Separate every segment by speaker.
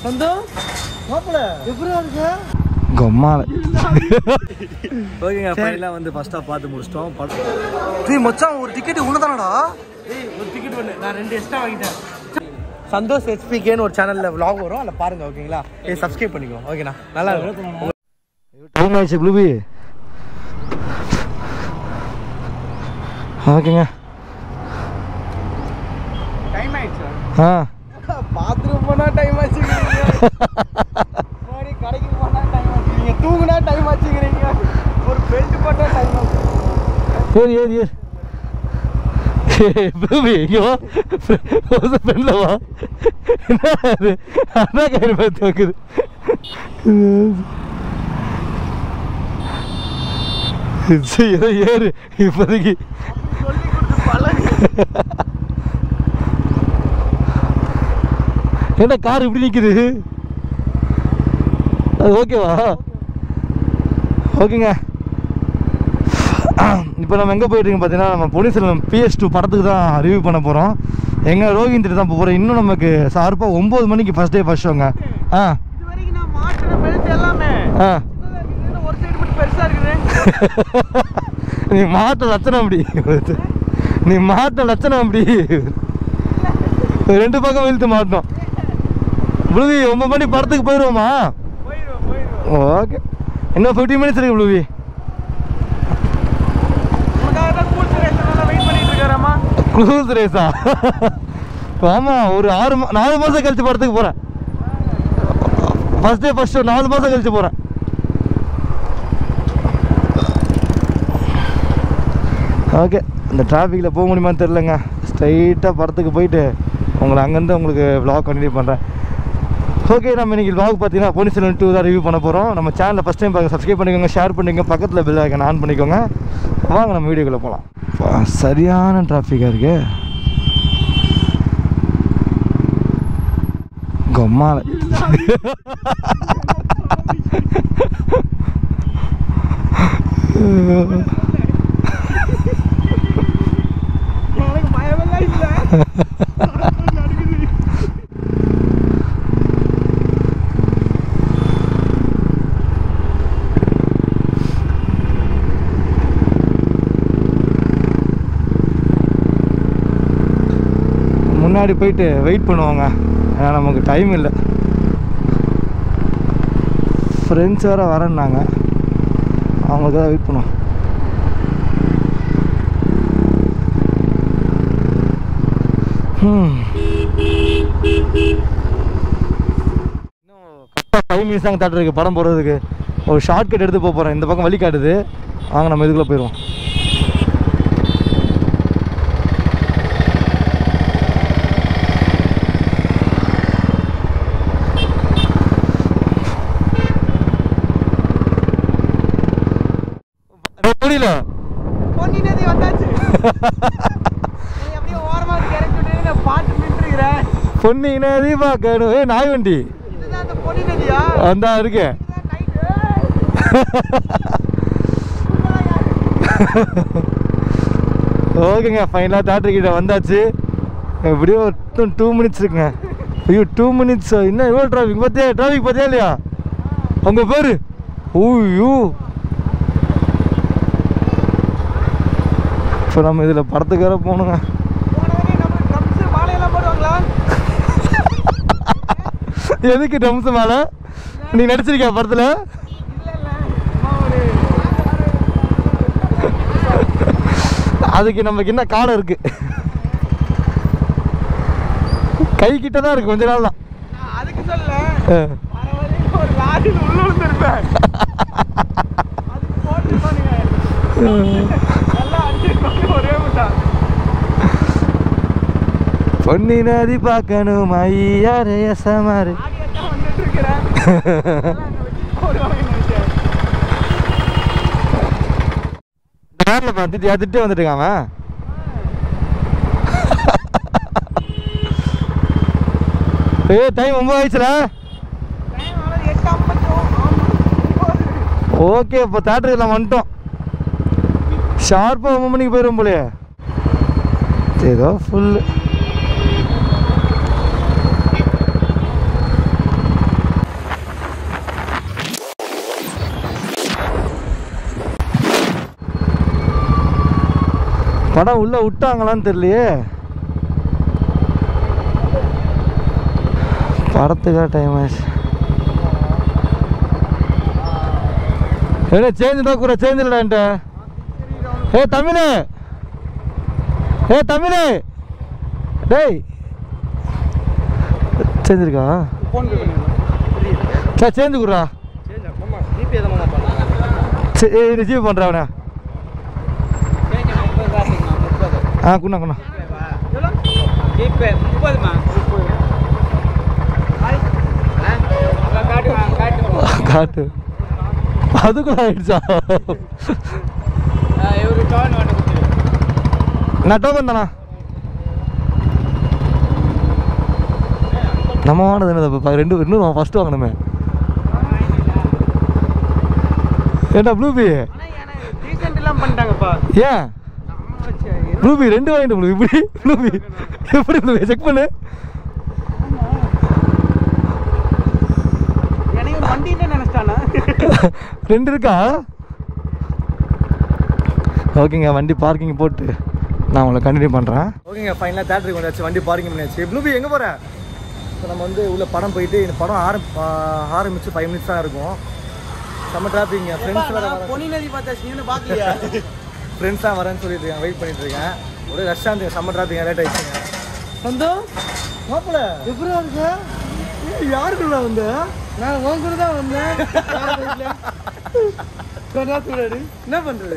Speaker 1: சந்தோம் மாப்பிள எப்படி இருக்கு
Speaker 2: கொம்மால
Speaker 1: ஓகேங்க ஃபைனலாக வந்து ஃபர்ஸ்ட் ஆஃப் பார்த்து முடிச்சிட்டோம் படம்
Speaker 2: டேய் மச்சான் ஒரு டிக்கெட் உன்னதானடா
Speaker 1: ஏய் ஒரு டிக்கெட் ஒன்று நான் ரெண்டு எக்ஸ்ட்ரா வாங்கிட்டேன் சந்தோஷ் ஹெச்பிகேன்னு ஒரு சேனலில் vlog வரும் அதில் பாருங்க ஓகேங்களா ஏ சப்ஸ்கிரைப் பண்ணிக்கோ ஓகேண்ணா நல்லா இருக்கும்
Speaker 2: டைம் ஆயிடுச்சு ப்ளூபி ஓகேங்க
Speaker 1: டைம் ஆயிடுச்சு
Speaker 2: ஆ
Speaker 1: பாத்ரூம் போனா டைம் ஆச்சுக்கிறீங்க மாதிரி கடைக்கு போனா டைம் ஆச்சுக்கிறீங்க தூங்குனா டைம் ஆச்சுக்கிறீங்க ஒரு பெல்ட் போட்டா டைம் ஆச்சு
Speaker 2: ஏறு ஏறு ஏறு ப்ளூபி இங்கே வா ஃப்ரெண்டில் வா என்ன அது அண்ணா கயிறு பார்த்து வைக்குது சரி ஏதோ ஏறு இப்போதைக்கு
Speaker 1: சொல்லி கொடுத்து பழகு
Speaker 2: என்ன கார் இப்படி நிற்குது அது ஓகேவா ஓகேங்க இப்போ நம்ம எங்கே போயிட்டுருக்கோம் பார்த்தீங்கன்னா நம்ம பொன்னிசெல்வம் பிஎஸ் டூ படத்துக்கு தான் ரிவ்யூ பண்ண போகிறோம் எங்கள் ரோஹிந்திட்டு தான் போகிறோம் இன்னும் நமக்கு ஷார்ப்பாக ஒம்பது மணிக்கு ஃபஸ்ட் டே ஃபஸ்ட் ஷோங்க ஆ
Speaker 1: இது வரைக்கும் நான் மாட்டின பெல்ட் எல்லாமே
Speaker 2: ஆ
Speaker 1: சின்னதா இருக்குது, ஒரு சைடு மட்டும் பெருசா இருக்குது
Speaker 2: நீ மாட்ட லட்சணம் அப்படி நீ மாட்ட லட்சணம் அப்படி ரெண்டு பக்கம் இழுத்து மாட்டோம் புழுவி ஒன்பது மணி படத்துக்கு போயிடுவோமா
Speaker 1: போயிடுவோம் போயிடுவோம்
Speaker 2: ஓகே இன்னும் ஃபிஃப்டி மினிட்ஸ் இருக்கு புழுவி
Speaker 1: உனக்காக தான் கூல் சுரேஷன் வெயிட் பண்ணிட்டு இருக்காராமா
Speaker 2: குரூஸ் ரேஸா ஆமாம் ஒரு ஆறு மா நாலு மாதம் கழிச்சு படத்துக்கு போகிறேன் ஃபஸ்ட் டே ஃபஸ்ட் ஷோ நாலு மாதம் கழிச்சு போகிறேன் ஓகே இந்த டிராஃபிக்கில் போக முடியுமான்னு தெரிலங்க ஸ்ட்ரைட்டாக படத்துக்கு போயிட்டு உங்களை அங்கேருந்து உங்களுக்கு vlog கண்டினியூ பண்ணுறேன் ஓகே நம்ம இன்னைக்கு vlog பார்த்தீங்கன்னா பொன்னிசெல்வன் டூ தான் ரிவ்யூ பண்ண போகிறோம் நம்ம சேனலை ஃபஸ்ட் டைம் பார்க்க சப்ஸ்கிரைப் பண்ணிக்கோங்க ஷேர் பண்ணிக்கோங்க பக்கத்தில் பெல் ஐக்கன் ஆன் பண்ணிக்கோங்க வாங்க நம்ம வீடியோக்குள்ளே போகலாம் சரியான டிராஃபிக்காக இருக்கு கொம்மால
Speaker 1: எனக்கு பயமெல்லாம் இல்லை
Speaker 2: முன்னாடி போயிட்டு வெயிட் பண்ணுவாங்க ஏன்னா நமக்கு டைம் இல்லை ஃப்ரெண்ட்ஸ் வேறு வரேன்னாங்க அவங்களுக்காக வெயிட் பண்ணுவோம் ம். இன்னும் கரெக்டாக ஃபைவ் மினிட்ஸ் தாங்க தேட்டர் இருக்கு படம் போகிறதுக்கு ஒரு ஷார்ட் கட் எடுத்து போக போகிறேன் இந்த பக்கம் வழி காட்டுது வாங்க நம்ம இதுக்குள்ளே போயிடுவோம் முடியல
Speaker 1: பொன்னி நதி வந்தாச்சு நீ அப்படியே ஓரமா இறக்கி விட்டு நான் பாட்டு நின்றுக்கிறேன்
Speaker 2: பொன்னி நதி பார்க்கணும் ஏ நாய் வண்டி
Speaker 1: இதுதான் அந்த பொன்னி நதியா
Speaker 2: அந்த இருக்கேன்
Speaker 1: இதுதான் night.
Speaker 2: ஓகேங்க ஃபைனலாக தேட்டர் கிட்ட வந்தாச்சு எப்படியோ டூ மினிட்ஸ் இருக்குங்க ஐயோ டூ மினிட்ஸ் இன்னும் எவ்வளோ டிராஃபிக் பார்த்தியா டிராஃபிக் பார்த்தியா இல்லையா அங்கே பேர் ஓய்யோ இப்போ நம்ம இதில் படத்துக்கு வேற போகணுங்க
Speaker 1: போன தடவை நம்ம drums, வாழையெல்லாம் போடுவாங்களா?
Speaker 2: எதுக்கு டம்ஸ் மேலே நீ நடிச்சிருக்கியா படத்தில்
Speaker 1: இல்ல, இல்ல. சும்மா ஒரு
Speaker 2: அதுக்கு நமக்கு என்ன காலம் இருக்கு கை கிட்ட தான் இருக்கு கொஞ்ச நாள் தான்
Speaker 1: நான் அதுக்கு சொல்ல
Speaker 2: ஆ.
Speaker 1: வர வரைக்கும் ஒரு லாரியில் உள்ள விழுந்திருப்பேன் அதுக்கு போட்டுருப்பானுங்க எல்லாம் அடிச்சிருப்பாங்க ஒரே முட்டா
Speaker 2: பொன்னி நதி பார்க்கணும் ஐயாரைய சமாரு
Speaker 1: ஆடியத்தான் வந்துட்டு இருக்கிறேன் எல்லாம் அங்க வச்சு போடுவாங்க நினைச்சேன்
Speaker 2: நேரில் பார்த்துட்டு திட்டே வந்துட்டு இருக்கான் அவன். ஏய் டைம் ஒம்பது ஆயிடுச்சுல
Speaker 1: டைம் ஆனது எட்டு ஐம்பத்தி ஒன்பது
Speaker 2: ஓகே இப்போ தேட்டருக்கு நம்ம வந்துட்டோம் ஷார்ப்பாக ஒம்பது மணிக்கு போயிடும் போலயே ஏதோ ஃபுல்லு படம் உள்ள விட்டாங்களான்னு தெரியலையே படத்துக்காக டைம் ஆயிடுச்சு ஏடா சேஞ்ச் தான் கூட சேஞ்ச் இல்லடான்ட்ட ஏ தமிழ் ஏ தமிழ் டேய் சேஞ்ச் இருக்கா
Speaker 1: ஃபோன் பே பண்ணுங்க
Speaker 2: சரி சேஞ்ச் குடுறா
Speaker 1: சரி அம்மா ஜிபே தான் மாமா பண்ணாங்க
Speaker 2: சரி ஏய் ரிசீவ் பண்ணுறா அவனை
Speaker 1: சேஞ்ச் முப்பது காசுங்கண்ணா முப்பது
Speaker 2: ஆ குண்ணா குண்ணா
Speaker 1: ஜிபே முப்பதுமா முப்பது காட்டுங்க காட்டுங்க
Speaker 2: காட்டு அதுக்குள்ள ஆயிடுச்சா
Speaker 1: இவரு டோன் வாட்ட கொடுத்துரு
Speaker 2: நான் டோக்கன் தானா நம்ம வாங்கினது என்னது இப்போ ரெண்டு இன்னும் நம்ம ஃபஸ்ட்டு வாங்கினோமே ஏண்டா ப்ளூபி
Speaker 1: ஆனால் எனக்கு ரீசெண்ட் எல்லாம் பண்ணிட்டாங்கப்பா
Speaker 2: ஏன்
Speaker 1: நம்ம வச்சு
Speaker 2: ப்ளூபி ரெண்டு வாங்கிட்டு ப்ளூ இப்படி ப்ளூபி எப்படி ப்ளூபி செக் பண்ணு
Speaker 1: எனக்கு வண்டின்னு நினைச்சிட்டானா
Speaker 2: ரெண்டு இருக்கா ஓகேங்க வண்டி பார்க்கிங் போட்டு நான் உங்களை கண்டினியூ பண்ணுறேன் ஓகேங்க ஃபைனலாக தேட்டருக்கு வந்தாச்சு வண்டி பார்க்கிங் பண்ணியாச்சு ப்ளூபி எங்கே போகிறேன் இப்போ நம்ம வந்து உள்ள படம் போயிட்டு இந்த படம் ஆரம் ஆரம்பிச்சு ஃபைவ் மினிட்ஸ் தான் இருக்கும் செம்ம டிராஃபிக்ங்க ஃப்ரெண்ட்ஸ் வேறு வரேன்
Speaker 1: பொன்னி நதி பார்த்தா நீனு பார்க்கலையா
Speaker 2: ஃப்ரெண்ட்ஸ் தான் வரேன்னு சொல்லிட்டு இருக்கேன் வெயிட் பண்ணிட்டு இருக்கேன் ஒரே ரஷ்ஷாக இருந்துங்க செம்ம டிராஃபிக் லேட் ஆயிடுச்சுங்க
Speaker 1: வந்தோம்
Speaker 2: மாப்பிள்ள
Speaker 1: எப்படியா இருக்கு
Speaker 2: யாருக்குள்ள வந்து
Speaker 1: நான் உன் கூட தான் வந்தேன் கர்நாடகாடு என்ன பண்றது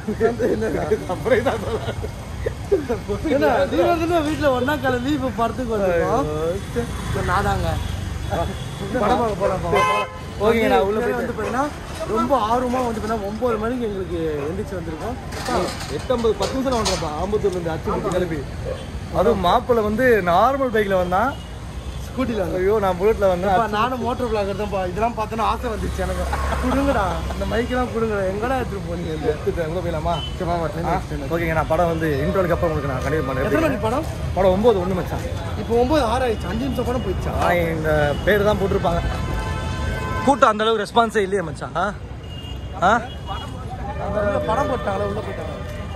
Speaker 1: என்ன தீபாவளி வீட்டுல ஒண்ணா கிளம்பி இப்ப படத்துக்கு வந்திருக்கோம் இப்ப நாதாங்க
Speaker 2: படம் பார்க்க போகலாம் ஓகேங்க நான் உள்ள
Speaker 1: வந்து
Speaker 2: போயிட்டு
Speaker 1: பாத்தீங்கன்னா ரொம்ப ஆர்வமா வந்து பாத்தீங்கன்னா ஒன்பது மணிக்கு எங்களுக்கு எந்திரிச்சு வந்திருக்கோம்
Speaker 2: எட்டம்பது பத்து நிமிஷம் வந்துடுறப்பா ஆம்பத்தூர்லேருந்து அச்சு முச்சு கிளம்பி அதுவும் மாப்பிள்ள வந்து நார்மல் பைக்கில் வந்தான்
Speaker 1: ஸ்கூட்டில வந்து
Speaker 2: ஐயோ நான் புல்லட்டில் வந்தேன்
Speaker 1: அப்பா, நானும் மோட்டர் பிளாகர் தான்ப்பா இதெல்லாம் பார்த்தோன்னா ஆசை வந்துச்சு எனக்கு கொடுங்கடா இந்த மைக்கெல்லாம் கொடுங்கடா எங்கடா எடுத்துட்டு போனீங்க இந்த
Speaker 2: எடுத்துட்டேன் உள்ள போயிடலாமா
Speaker 1: சரி, வாமா,
Speaker 2: ஆ, ஓகேங்க நான் படம் வந்து இன்ட்ரோலுக்கு அப்புறம் உங்களுக்கு நான் கண்டிப்பாக
Speaker 1: எத்தனை
Speaker 2: பண்ணுறேன்
Speaker 1: மணி படம்
Speaker 2: படம் ஒம்பது ஒன்று மச்சான்
Speaker 1: இப்போ ஒன்பது ஆறு ஆயிடுச்சு அஞ்சு நிமிஷம் படம் போயிடுச்சா
Speaker 2: ஆனால் இந்த பேர் தான் போட்டிருப்பாங்க கூட்டம் அந்த அளவுக்கு ரெஸ்பான்ஸே இல்லையே மச்சான் ஆ ஆ
Speaker 1: உள்ள படம் போட்டாங்களா உள்ள போயிட்டாங்க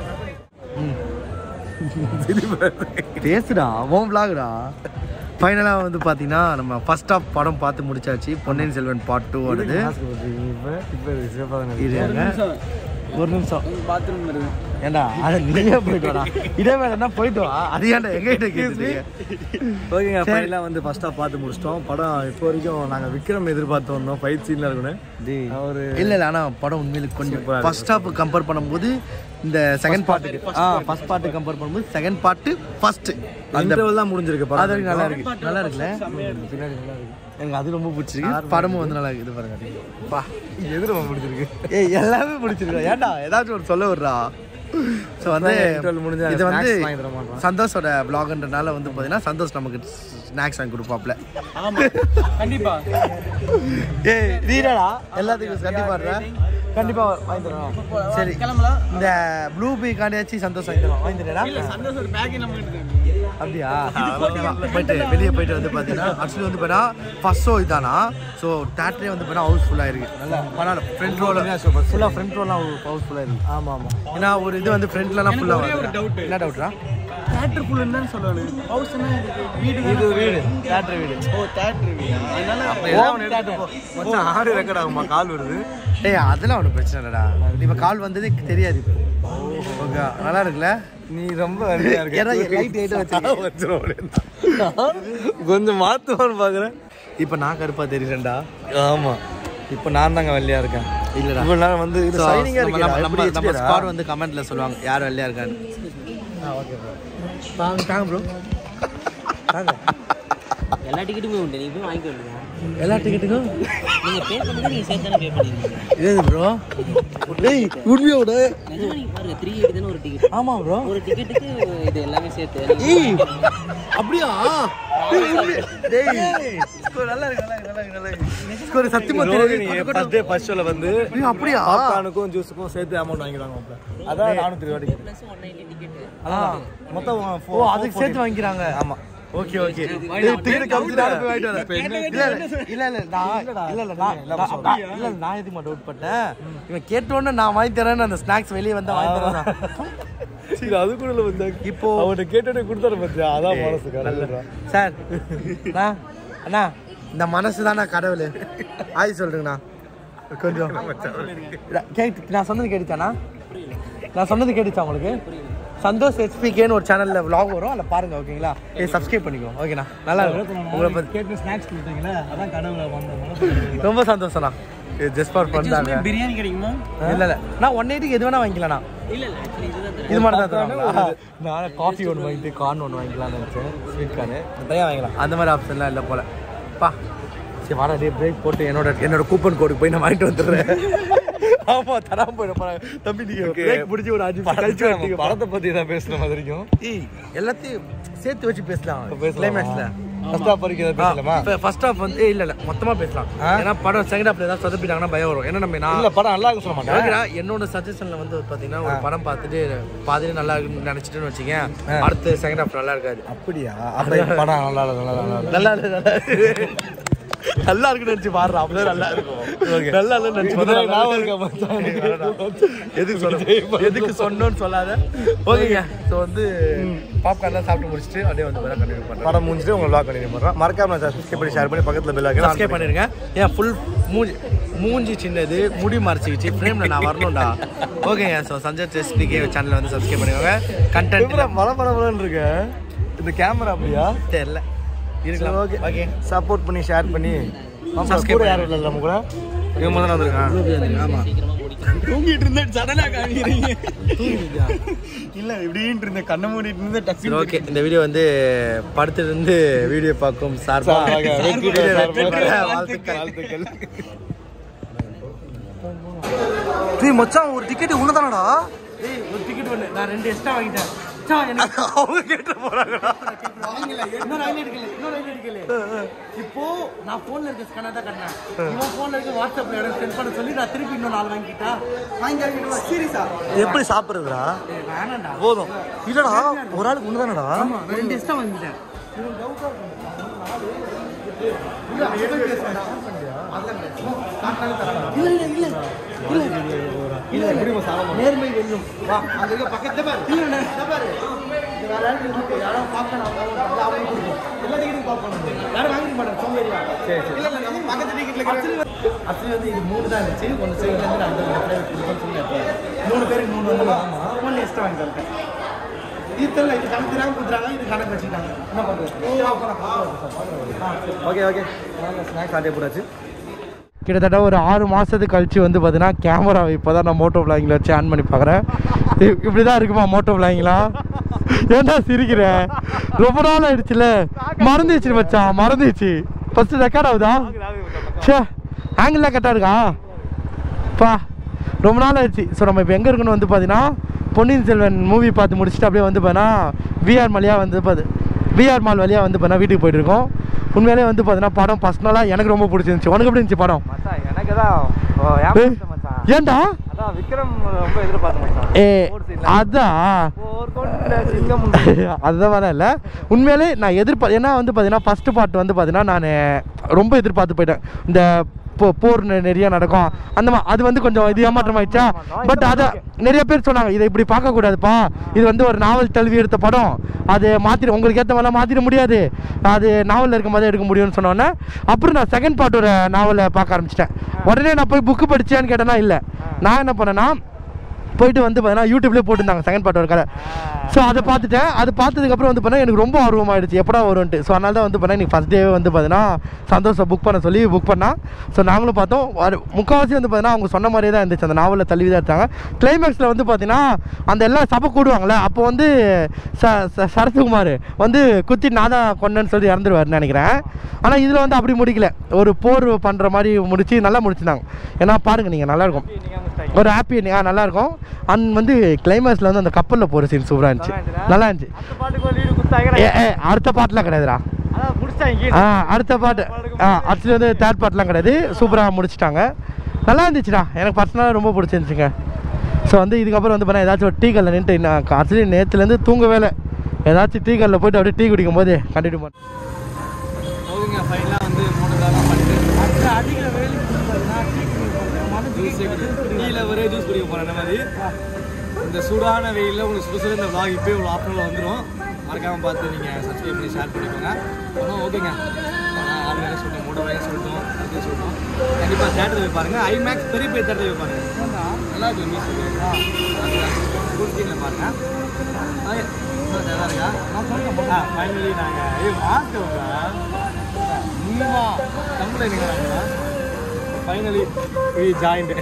Speaker 3: பேசுடா உன் விளாகுடா ஃபைனலாக வந்து பார்த்தீங்கன்னா நம்ம ஃபர்ஸ்ட் ஆஃப் படம் பார்த்து முடிச்சாச்சு பொன்னியின் செல்வன் பார்ட் டூ வருது இருங்க ஒரு நிமிஷம்
Speaker 1: பாத்ரூம் வருது
Speaker 3: ஏண்டா அதை நீயே போயிட்டு வாடா இதே வேலைன்னா போயிட்டு வா அது ஏன்டா எங்ககிட்ட கேட்குது
Speaker 2: ஓகேங்க ஃபைனலாக வந்து ஃபர்ஸ்ட் ஆஃப் பார்த்து முடிச்சிட்டோம் படம் இப்போ வரைக்கும் நாங்கள் விக்ரம் எதிர்பார்த்து வந்தோம் ஃபைட் சீனில் இருக்கணும் அவரு
Speaker 3: இல்லை இல்லை ஆனால் படம் உண்மையில கொஞ்சம் ஃபர்ஸ்ட் ஹாஃப் கம்பேர் பண்ணும்போது இந்த செகண்ட் பார்ட்டுக்கு ஆ ஃபர்ஸ்ட் பார்ட்டு கம்பேர் பண்ணும்போது செகண்ட் பார்ட்டு ஃபர்ஸ்ட் அந்த
Speaker 2: இன்டர்வல் தான் முடிஞ்சிருக்கு
Speaker 3: அது
Speaker 2: படம்
Speaker 3: வரைக்கும் நல்லா இருக்கு நல்லா இருக்குல்ல
Speaker 2: பின்னாடி நல்லா இருக்கு
Speaker 3: எனக்கு அது ரொம்ப பிடிச்சிருக்கு படமும் வந்து நல்லா இருக்கு இது பாருங்க பா
Speaker 2: எது ரொம்ப பிடிச்சிருக்கு
Speaker 3: ஏய் எல்லாமே பிடிச்சிருக்கு ஏன்டா ஏதாச்சும் ஒரு சொல்ல விட்றா ஸோ வந்து
Speaker 2: அதான் interval முடிஞ்சா
Speaker 3: இது வந்து
Speaker 2: snacks வாங்கி தர மாட்டான்.
Speaker 3: சந்தோஷோட பிளாக்ன்றனால வந்து பார்த்தீங்கன்னா சந்தோஷ் நமக்கு ஸ்நாக்ஸ் வாங்கி கொடுப்பாப்ல
Speaker 1: ஆமா கண்டிப்பா
Speaker 3: ஏய் நீடா எல்லாத்துக்கும் கண்டிப்பா கண்டிப்பா வாங்கி தரோம் சரி
Speaker 1: கிளம்பலாம்
Speaker 3: இந்த ப்ளூ பீ காண்டியாச்சு சந்தோஷ் வாங்கி தரோம் வாங்கி தரேடா
Speaker 1: சந்தோஷம் ஒரு பேக்கி நம்ம கிட்ட
Speaker 3: அப்படியா போயிட்டு வெளியே போயிட்டு வந்து பார்த்தீங்கன்னா ஆக்சுவலி வந்து பார்த்தா ஃபர்ஸ்ட் ஷோ இதானா ஸோ தேட்டரே வந்து பார்த்தா ஹவுஸ்ஃபுல்லாக இருக்கு நல்லா பரவாயில்ல ஃப்ரண்ட் ரோல ஃபுல்லாக ஃப்ரண்ட் ரோலாம் ஹவுஸ்ஃபுல்லாக இருக்கு
Speaker 2: ஆமாம் ஆமாம்
Speaker 3: ஏன்னா ஒரு இது வந்து ஃப்ரண்ட்லலாம் ஃபுல்லாக
Speaker 1: ஒரே ஒரு doubt.
Speaker 3: என்ன டவுட்ரா
Speaker 1: தேட்டர் ஃபுல்லுன்னு தான் சொல்லணும் ஹவுஸ் என்ன வீடு
Speaker 2: இது வீடு தேட்டர் வீடு
Speaker 1: ஓ தேட்டர் வீடு அதனால
Speaker 2: மச்சான் ஆடு ரெக்கார்ட் ஆகுமா கால் வருது
Speaker 3: டேய் அதெல்லாம் ஒன்றும் பிரச்சனை இல்லைடா இப்போ கால் வந்ததே தெரியாது இப்போ ஓகே நல்லா இருக்குல்ல
Speaker 2: நீ ரொம்ப வெள்ளையா இருக்க.
Speaker 3: ஏன்னா light eight வச்சிருக்க.
Speaker 2: வச்சிரும் அப்படியே. கொஞ்சம் மாத்துவான்னு பாக்குறேன்
Speaker 3: இப்போ நான் கருப்பா தெரியுறேன்டா
Speaker 2: ஆமா இப்போ நான் தாங்க வெள்ளையா இருக்கேன்
Speaker 3: இல்லடா
Speaker 2: இவ்வளவு நேரம் வந்து இது
Speaker 3: So,
Speaker 2: ஷைனிங்கா
Speaker 3: நம்ம-
Speaker 2: இருக்கு
Speaker 3: நம்ம- நம்ம நம்ம ஸ்குவாட் வந்து கமெண்ட்ல சொல்லுவாங்க யார் வெள்ளையா இருக்கான்னு தாங்க தாங்க ப்ரோ
Speaker 4: எல்லா டிக்கெட்டுமே உண்டு நீ போய் வாங்கிக்க வேண்டியது
Speaker 3: எல்லா டிக்கெட்டுக்கும்
Speaker 4: நீங்க பே பண்ணது நீங்க சேர்த்து தானே பே பண்ணிருக்கீங்க
Speaker 3: இதே ப்ரோ டேய் உண்மையோட
Speaker 4: நிஜமா நீங்க பாருங்க த்ரீ எயிட் தானே ஒரு டிக்கெட்
Speaker 3: ஆமா ப்ரோ
Speaker 4: ஒரு டிக்கெட்டுக்கு இது எல்லாமே சேர்த்து
Speaker 3: ஏய் அப்படியா டேய், உண்மை- டேய் ஸ்கோர் நல்லா இருக்கு நல்லா இருக்கு நல்லா இருக்கு நல்லா இருக்கு ஸ்கோர் சத்தியமா
Speaker 2: ரோகிணி
Speaker 3: தெரியுது
Speaker 2: ஃபர்ஸ்ட் டே ஃபர்ஸ்ட் ஷோல வந்து
Speaker 3: ஏய், அப்படியா
Speaker 2: பாப்கார்னுக்கும் ஜூஸுக்கும் சேர்த்து அமௌண்ட் வாங்கிடுவாங்க மாப்ள. அதான் நானூத்தி இருபது வாட்டி
Speaker 4: ப்ளஸ் ஒன் நைன்டி டிக்கெட்
Speaker 2: அதான் மொத்தம்
Speaker 3: ஓ அதுக்கு சேர்த்து வாங்கிக்கிறாங்க
Speaker 2: ஆமா
Speaker 3: ஓகே ஓகே டிக்கெட் கம்ப்ளீட் ஆன போய் வாங்கிட்டு வரேன் இல்ல இல்ல இல்ல நான் இல்ல இல்ல நான் நான் இல்ல நான் எதுக்கு டவுட் பட்டேன் இவன் கேட்ட உடனே நான் வாங்கி தரேன்னு அந்த ஸ்நாக்ஸ் வெளியே வந்தா வாங்கி தரேன்
Speaker 2: இது அது கூட இல்லை மச்சான்
Speaker 3: இப்போ
Speaker 2: அவன்கிட்ட கேட்டோடனே கொடுத்தாரு மச்சான் அதான் மனசு கடவுள்
Speaker 3: சார் அண்ணா அண்ணா இந்த மனசு தானே கடவுள் ஆய் சொல்றேங்கண்ணா கொஞ்சம் கேட்டு நான் சொன்னது கேட்டுச்சாண்ணா நான் சொன்னது கேட்டுச்சா உங்களுக்கு சந்தோஷ் ஹெச்பிகேன்னு ஒரு சேனல்ல vlog வரும் அதில் பாருங்க ஓகேங்களா ஏ சப்ஸ்கிரைப் பண்ணிக்கோ ஓகேண்ணா நல்லா இருக்கும் உங்களை பத்தி
Speaker 2: கேட்டு ஸ்நாக்ஸ் கொடுத்தீங்களா அதான் கடவுளை வந்த
Speaker 3: ரொம்ப சந்தோஷம்ண்ணா ஜஸ்ட் ஃபார் ஃபன் தாங்க
Speaker 4: பிரியாணி கிடைக்குமா
Speaker 3: இல்ல இல்ல நான் ஒன் எயிட்டிக்கு எது வேணா வாங்கிக்கலாம்ண்ணா
Speaker 4: இல்ல இல்ல ஆக்சுவலி இதுதான்
Speaker 3: இது மட்டும் தான் தருவாங்களா? நான் காஃபி ஒன்று வாங்கிட்டு கார்ன் ஒன்று வாங்கிக்கலாம்னு நினச்சேன் ஸ்வீட் கார்னு தனியாக வாங்கிக்கலாம் அந்த மாதிரி ஆப்ஷன்லாம் இல்லை போல பா சரி வாடா டே பிரேக் போட்டு என்னோட என்னோட கூப்பன் கோடுக்கு போய் நான் வாங்கிட்டு வந்துடுறேன் ஆமா தராம போயிட போறேன் தம்பி நீங்க பிரேக் பிடிச்சி ஒரு அஞ்சு நிமிஷம் கழிச்சு வரீங்க
Speaker 2: படத்தை பத்தி தான் பேசுன மாதிரி இருக்கும்
Speaker 3: ஏய் எல்லாத்தையும் சேர்த்து வச்சு பேசலாம் கிளைமேக்ஸ்ல
Speaker 2: ஃபர்ஸ்ட் ஆஃப் வரைக்கும் எதாவது பேசலாமா
Speaker 3: ஃபர்ஸ்ட் ஹாஃப் வந்து ஏய், இல்ல இல்ல மொத்தமா பேசலாம் ஏன்னா படம் செகண்ட் ஹாஃப்ல ஏதாவது சொதப்பிட்டாங்கன்னா பயம் வரும் ஏன்னா நம்ம நான்
Speaker 2: இல்ல படம் நல்லா இருக்கு சொல்ல மாட்டேன்
Speaker 3: ஓகேடா என்னோட சஜஷன்ல வந்து பாத்தீங்கன்னா ஒரு படம் பார்த்துட்டு பாதியில நல்லா இருக்குன்னு நினைச்சிட்டுன்னு வச்சுக்கேன் அடுத்து செகண்ட் ஹாஃப் நல்லா இருக்காது
Speaker 2: அப்படியா அப்ப படம் நல்லா இல்லை நல்லா இல்லை
Speaker 3: நல்லா இல்லை நல்லா இல்லை. நல்லா இருக்குன்னு நினைச்சு பாடுறா அப்பதான் நல்லா இருக்கும் நல்லா இல்லைன்னு நினைச்சு பார்த்தா நல்லா
Speaker 2: ஞாபகம்
Speaker 3: இருக்கும்.
Speaker 2: இருக்கா மச்சான்
Speaker 3: எதுக்கு சொன்ன எதுக்கு சொன்னோன்னு சொல்லாத ஓகேங்க ஸோ வந்து பாப்கார்ன்லாம் சாப்பிட்டு முடிச்சுட்டு அப்படியே வந்து கண்டினியூ பண்ணுறேன்
Speaker 2: படம் முடிஞ்சிட்டு உங்களை vlog கண்டினியூ பண்ணுறோம் மறக்காம சப்ஸ்கிரைப் பண்ணி ஷேர் பண்ணி பக்கத்தில் பெல் ஆக்கி
Speaker 3: சப்ஸ்கிரைப் பண்ணிருங்க ஏன் ஃபுல் மூஞ்சி மூஞ்சி சின்னது முடி மறைச்சிக்கிச்சு ஃப்ரேமில் நான் வரணும்டா ஓகேங்க ஸோ சஞ்சய் டெஸ்டிகே சேனலை வந்து சப்ஸ்கிரைப் பண்ணிக்கோங்க கண்டென்ட்
Speaker 2: மழை பட படம்னு இருக்க இந்த கேமரா அப்படியா
Speaker 3: தெரியல இருக்கலாம்
Speaker 2: ஓகே
Speaker 3: ஓகே
Speaker 2: சப்போர்ட் பண்ணி ஷேர் பண்ணி
Speaker 3: Subscribe
Speaker 2: சப்ஸ்கிரைப் யாரும் இல்லை நம்ம கூட இவன் மட்டும் தான் வந்திருக்கான்
Speaker 3: ஆமாம்
Speaker 1: தூங்கிட்டு இருந்தேன் சடனா காமிக்கிறீங்க இல்ல இப்படின்ட்டு இருந்தேன் கண்ணை மூடிட்டு இருந்தேன் டக்கு
Speaker 3: சரி ஓகே இந்த வீடியோ வந்து படத்துல இருந்து வீடியோ பார்க்கும் சார்பா
Speaker 2: சார்பாக, வெற்றி பெற
Speaker 3: வெற்றி பெற
Speaker 2: சார்பாக.
Speaker 3: வாழ்த்துக்கள் டேய் மச்சான் ஒரு டிக்கெட் உனதானடா ஏய் ஒரு டிக்கெட் ஒண்ணு நான் ரெண்டு எக்ஸ்ட்ரா வாங்கிட்டேன் மச்சான், எனக்கு அவங்க கேட்டு போறாங்கடா இன்னொரு line எடுக்கல இன்னொரு line எடுக்கல இப்போ நான் போன்ல இருக்க ஸ்கேனர் தான் கட்டினேன் இவன் போன்ல இருக்க வாட்ஸ்அப்ல இடம் சென்ட் பண்ண சொல்லி நான் திருப்பி இன்னும் நாலு வாங்கிட்டா வாங்கி சீரியஸா
Speaker 2: எப்படி சாப்பிட்றதுடா
Speaker 3: வேணாம்டா
Speaker 2: போதும் இல்லடா ஒரு ஆளுக்கு ஒண்ணுதானடா
Speaker 3: ஆமா நான் ரெண்டு எக்ஸ்ட்ரா வாங்கிட்டேன் இல்ல இல்ல இல்ல இல்ல நேர்மை வெல்லும் வா அங்க இருக்க பக்கத்துல பாரு இல்ல இல்ல பாரு இது வேற யாருக்கு இருக்கு யாரோ பார்க்கணும் அவங்க அவங்க கொடுக்கும் எல்லா டிக்கெட்டும் பார்க்கணும் யாரும் வாங்கிக்க மாட்டாங்க சோம்பேறியா சரி சரி இல்ல இல்ல நம்ம பக்கத்து டிக்கெட்ல அசலி வந்து இது மூணு தான் இருந்துச்சு ஒன்று சைடுல இருந்து அந்த பிரைவேட் கொடுக்கணும்னு சொல்லி எடுத்தேன். மூணு பேருக்கு மூணு வந்து ஒன்று எக்ஸ்ட்ரா வாங்கி தரேன் இது தெரியல இது கணக்கு தெரியாம கொடுத்துறாங்க இது கணக்கு வச்சுட்டாங்க என்ன பண்றது
Speaker 2: ஓகே ஓகே ஸ்நாக்ஸ் ஆட்டே போட்டாச்சு
Speaker 3: கிட்டத்தட்ட ஒரு ஆறு மாதத்துக்கு கழிச்சு வந்து பார்த்தீங்கன்னா கேமரா இப்போ தான் நான் மோட்டோ பிளாங்கில் வச்சு ஆன் பண்ணி பார்க்குறேன் இப்படி தான் இருக்குமா மோட்டோ பிளாங்கிலாம் ஏன்டா சிரிக்கிறேன் ரொம்ப நாள் ஆயிடுச்சுல மறந்துச்சு மச்சான் மறந்துச்சு ஃபஸ்ட்டு ரெக்கார்ட் ஆகுதா சே ஆங்கிள்லாம் கரெக்டாக இருக்கா பா ரொம்ப நாள் ஆயிடுச்சு ஸோ நம்ம இப்போ எங்கே இருக்குன்னு வந்து பார்த்தீங்கன்னா பொன்னியின் செல்வன் மூவி பார்த்து முடிச்சுட்டு அப்படியே வந்து பார்த்தீங்கன்னா விஆர் மலையாக வந்து பார்த்து விஆர் மால் வழியாக வந்து பார்த்தீங்கன்னா வீட்டுக்கு போயிட்டு இருக்கோம் உண்மையிலே வந்து பார்த்தீங்கன்னா படம் பர்சனலாக எனக்கு ரொம்ப பிடிச்சிருந்துச்சு உனக்கு எப்படி இருந்துச்சு படம்
Speaker 2: மச்சான் எனக்கு தான்
Speaker 3: ஏய், ஏன்டா
Speaker 2: அதான் விக்ரம் ரொம்ப எதிர்பார்த்தேன் மச்சான்
Speaker 3: ஏ அதான்
Speaker 2: ஒரு கோட்டில் சிங்கம்
Speaker 3: அதுதான் வேலை இல்லை உண்மையிலே நான் எதிர்பார்த்து ஏன்னா வந்து பார்த்தீங்கன்னா ஃபஸ்ட்டு பார்ட் வந்து பார்த்தீங்கன்னா நான் ரொம்ப எதிர்பார்த்து போயிட்டேன் இந்த போ போர் நெ- நிறைய நடக்கும் அந்த மா அது வந்து கொஞ்சம் இது ஏமாற்றம் ஆயிடுச்சா பட் அதை நிறைய பேர் சொன்னாங்க இதை இப்படி பார்க்கக்கூடாதுப்பா இது வந்து ஒரு நாவல் தழுவி எடுத்த படம் அது மாற்றிட உங்களுக்கு ஏற்ற மாதிரிலாம் மாற்றிட முடியாது அது நாவலில் இருக்க மாதிரி எடுக்க முடியும்னு சொன்னோன்னே அப்புறம் நான் செகண்ட் பார்ட்டோட நாவலை பார்க்க ஆரம்பிச்சிட்டேன் உடனே நான் போய் புக்கு படிச்சேன்னு கேட்டேன்னா இல்லை நான் என்ன பண்ணேன்னா போயிட்டு வந்து பார்த்தீங்கன்னா யூடியூப்லேயே போட்டிருந்தாங்க செகண்ட் பார்ட் ஒரு கதை ஸோ அதை பார்த்துட்டேன் அது பார்த்ததுக்கப்புறம் வந்து பார்த்தீங்கன்னா எனக்கு ரொம்ப ஆர்வமாயிடுச்சு எப்படா வரும்ன்ட்டு ஸோ அதனால தான் வந்து பார்த்தீங்கன்னா எனக்கு ஃபஸ்ட் டேவே வந்து பார்த்தீங்கன்னா சந்தோஷம் புக் பண்ண சொல்லி புக் பண்ணா ஸோ நாங்களும் பார்த்தோம் ஒரு முக்கால்வாசி வந்து பார்த்தீங்கன்னா அவங்க சொன்ன மாதிரியே தான் இருந்துச்சு அந்த நாவலில் தள்ளி தான் எடுத்தாங்க கிளைமேக்ஸில் வந்து பார்த்தீங்கன்னா அந்த எல்லாம் சபை கூடுவாங்கள்ல அப்போ வந்து ச ச- சரத்குமார் வந்து குத்தி நான் தான் கொண்டேன்னு சொல்லி இறந்துருவாருன்னு நினைக்கிறேன் ஆனால் இதில் வந்து அப்படி முடிக்கல ஒரு போர் பண்ணுற மாதிரி முடிச்சு நல்லா முடிச்சிருந்தாங்க ஏன்னா பாருங்கள் நீங்கள் நல்லாயிருக்கும் ஒரு ஹாப்பி நல்லா இருக்கும் அண்ட் வந்து கிளைமேக்ஸில் வந்து அந்த கப்பலில் போகிற சீன் சூப்பராக இருந்துச்சு நல்லா இருந்துச்சு
Speaker 2: பாட்டுக்கு லீடு குத்தாங்க
Speaker 3: ஏ ஏ அடுத்த பாட்டுலாம் கிடையாதுடா
Speaker 2: அதான் முடிச்சிட்டாங்க
Speaker 3: ஆ அடுத்த பாட்டு ஆ ஆக்சுவலி வந்து தேர்ட் பாட்டுலாம் கிடையாது சூப்பராக முடிச்சிட்டாங்க நல்லா இருந்துச்சுடா எனக்கு பர்சனலாக ரொம்ப பிடிச்சிருந்துச்சுங்க ஸோ வந்து இதுக்கப்புறம் வந்து பார்த்தா ஏதாச்சும் ஒரு டீ கல்லில் நின்றுட்டு நான் ஆக்சுவலி நேற்றுலேருந்து தூங்கவே இல்லை ஏதாச்சும் டீ கல்லில் போயிட்டு அப்படியே டீ குடிக்கும் போது கண்டினியூ பண்ண
Speaker 1: ஓகேங்க ஃபைனலாக வந்து மூணுலாம் பண்ணிட்டு அடிக்கிற வேலைக்கு டீயில் ஒரே ஜூஸ் குடிக்க போகிறேன் இந்த மாதிரி இந்த சூடான வெயிலில் உங்களுக்கு சுட சுட இந்த vlog இப்போயே ஒரு ஆஃப்டரில் வந்துடும் மறக்காமல் பார்த்து நீங்கள் சப்ஸ்கிரைப் பண்ணி ஷேர் பண்ணிக்கோங்க ஆனால் ஓகேங்க ஆறு வேலை சொல்லிட்டோம் மூட வேலை சொல்லிட்டோம் அது சொல்லிட்டோம் கண்டிப்பாக தேட்டர் போய் பாருங்க ஐமேக்ஸ் பெரிய பெரிய தேட்டர் போய் பாருங்க நல்லா இருக்கு மியூசிக் ஃபுல் ஸ்க்ரீனில் பாருங்க ஆ, நல்லா இருக்கா ஆ ஃபைனலி நாங்கள் ஐயோ மாஸ்க் நீமா complaint finally we joined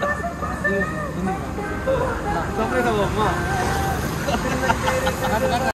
Speaker 1: surprise ஆகுமா